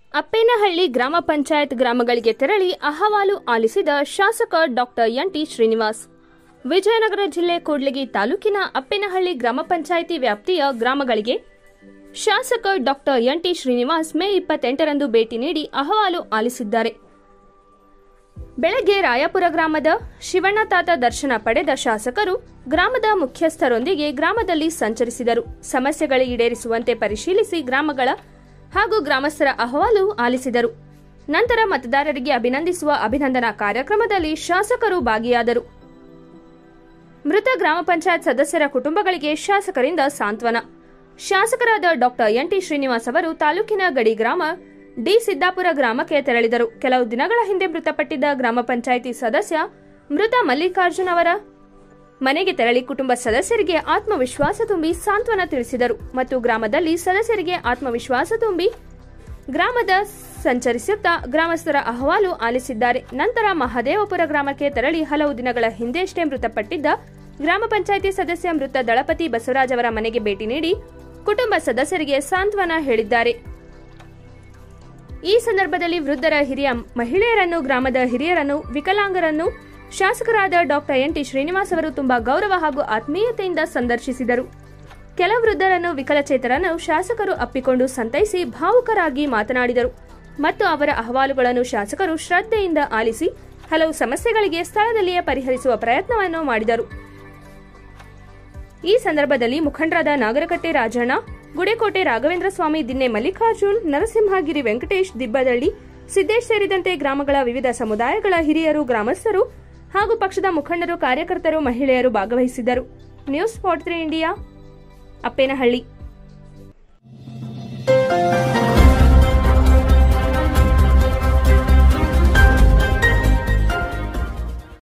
ಅಪ್ಪೇನಹಳ್ಳಿ ಗ್ರಾಮ ಪಂಚಾಯತ್ ಗ್ರಾಮಗಳಿಗೆ ತೆರಳಿ ಅಹವಾಲು ಆಲಿಸಿದ ಶಾಸಕ ಡಾಕ್ಟರ್ ಎನ್ಟಿ ಶ್ರೀನಿವಾಸ್ ವಿಜಯನಗರ ಜಿಲ್ಲೆ ಕೂಡ್ಲಿಗಿ ತಾಲೂಕಿನ ಅಪ್ಪೇನಹಳ್ಳಿ ಗ್ರಾಮ ಪಂಚಾಯಿತಿ ವ್ಯಾಪ್ತಿಯ ಗ್ರಾಮಗಳಿಗೆ ಶಾಸಕ ಡಾಕ್ಟರ್ ಎನ್ಟಿ ಶ್ರೀನಿವಾಸ್ ಮೇ ಇಪ್ಪತ್ತೆಂಟರಂದು ಭೇಟಿ ನೀಡಿ ಅಹವಾಲು ಆಲಿಸಿದ್ದಾರೆ ಬೆಳಗ್ಗೆ ರಾಯಪುರ ಗ್ರಾಮದ ಶಿವಣ್ಣ ತಾತ ದರ್ಶನ ಪಡೆದ ಶಾಸಕರು ಗ್ರಾಮದ ಮುಖ್ಯಸ್ಥರೊಂದಿಗೆ ಗ್ರಾಮದಲ್ಲಿ ಸಂಚರಿಸಿದರು ಸಮಸ್ಯೆಗಳು ಈಡೇರಿಸುವಂತೆ ಪರಿಶೀಲಿಸಿ ಗ್ರಾಮಗಳ ಹಾಗೂ ಗ್ರಾಮಸ್ಥರ ಅಹವಾಲು ಆಲಿಸಿದರು ನಂತರ ಮತದಾರರಿಗೆ ಅಭಿನಂದಿಸುವ ಅಭಿನಂದನಾ ಕಾರ್ಯಕ್ರಮದಲ್ಲಿ ಶಾಸಕರು ಭಾಗಿಯಾದರು ಮೃತ ಗ್ರಾಮ ಪಂಚಾಯತ್ ಸದಸ್ಯರ ಕುಟುಂಬಗಳಿಗೆ ಶಾಸಕರಿಂದ ಸಾಂತ್ವನ ಶಾಸಕರಾದ ಡಾಕ್ಟರ್ ಎನ್ ಟಿ ಶ್ರೀನಿವಾಸ್ ಅವರು ತಾಲೂಕಿನ ಗಡಿ ಗ್ರಾಮ ಡಿ ಸಿದ್ದಾಪುರ ಗ್ರಾಮಕ್ಕೆ ತೆರಳಿದರು ಕೆಲವು ದಿನಗಳ ಹಿಂದೆ ಮೃತಪಟ್ಟಿದ್ದ ಗ್ರಾಮ ಪಂಚಾಯಿತಿ ಸದಸ್ಯ ಮೃತ ಮಲ್ಲಿಕಾರ್ಜುನ್ ಅವರ ಮನೆಗೆ ತೆರಳಿ ಕುಟುಂಬ ಸದಸ್ಯರಿಗೆ ಆತ್ಮವಿಶ್ವಾಸ ತುಂಬಿ ಸಾಂತ್ವನ ತಿಳಿಸಿದರು ಮತ್ತು ಗ್ರಾಮದಲ್ಲಿ ಸದಸ್ಯರಿಗೆ ಆತ್ಮವಿಶ್ವಾಸ ತುಂಬಿ ಗ್ರಾಮದ ಸಂಚರಿಸುತ್ತಾ ಗ್ರಾಮಸ್ಥರ ಅಹವಾಲು ಆಲಿಸಿದ್ದಾರೆ ನಂತರ ಮಹದೇವಪುರ ಗ್ರಾಮಕ್ಕೆ ತೆರಳಿ ಹಲವು ದಿನಗಳ ಹಿಂದೆಯಷ್ಟೇ ಮೃತಪಟ್ಟಿದ್ದ ಗ್ರಾಮ ಪಂಚಾಯಿತಿ ಸದಸ್ಯ ಮೃತ ದಳಪತಿ ಬಸವರಾಜ್ ಅವರ ಮನೆಗೆ ಭೇಟಿ ನೀಡಿ ಕುಟುಂಬ ಸದಸ್ಯರಿಗೆ ಸಾಂತ್ವನ ಹೇಳಿದ್ದಾರೆ ಈ ಸಂದರ್ಭದಲ್ಲಿ ವೃದ್ಧರ ಹಿರಿಯ ಮಹಿಳೆಯರನ್ನು ಗ್ರಾಮದ ಹಿರಿಯರನ್ನು ವಿಕಲಾಂಗರನ್ನು ಶಾಸಕರಾದ ಡಾಕ್ಟರ್ ಎನ್ ಟಿ ಶ್ರೀನಿವಾಸ್ ಅವರು ತುಂಬಾ ಗೌರವ ಹಾಗೂ ಆತ್ಮೀಯತೆಯಿಂದ ಸಂದರ್ಶಿಸಿದರು ಕೆಲ ವೃದ್ಧರನ್ನು ವಿಕಲಚೇತರನ್ನು ಶಾಸಕರು ಅಪ್ಪಿಕೊಂಡು ಸಂತೈಸಿ ಭಾವುಕರಾಗಿ ಮಾತನಾಡಿದರು ಮತ್ತು ಅವರ ಅಹವಾಲುಗಳನ್ನು ಶಾಸಕರು ಶ್ರದ್ಧೆಯಿಂದ ಆಲಿಸಿ ಹಲವು ಸಮಸ್ಯೆಗಳಿಗೆ ಸ್ಥಳದಲ್ಲಿಯೇ ಪರಿಹರಿಸುವ ಪ್ರಯತ್ನವನ್ನು ಮಾಡಿದರು ಈ ಸಂದರ್ಭದಲ್ಲಿ ಮುಖಂಡರಾದ ನಾಗರಕಟ್ಟೆ ರಾಜಣ್ಣ ಗುಡೇಕೋಟೆ ರಾಘವೇಂದ್ರ ಸ್ವಾಮಿ ದಿನ್ನೆ ಮಲ್ಲಿಕಾರ್ಜುನ್ ನರಸಿಂಹಗಿರಿ ವೆಂಕಟೇಶ್ ದಿಬ್ಬದಳ್ಳಿ ಸಿದ್ದೇಶ್ ಸೇರಿದಂತೆ ಗ್ರಾಮಗಳ ವಿವಿಧ ಸಮುದಾಯಗಳ ಹಿರಿಯರು ಗ್ರಾಮಸ್ಥರು ಹಾಗೂ ಪಕ್ಷದ ಮುಖಂಡರು ಕಾರ್ಯಕರ್ತರು ಮಹಿಳೆಯರು ಭಾಗವಹಿಸಿದ್ದರು ನ್ಯೂಸ್ ಫಾರ್ಟಿ ತ್ರೀ ಇಂಡಿಯಾ ಅಪ್ಪೇನಹಳ್ಳಿ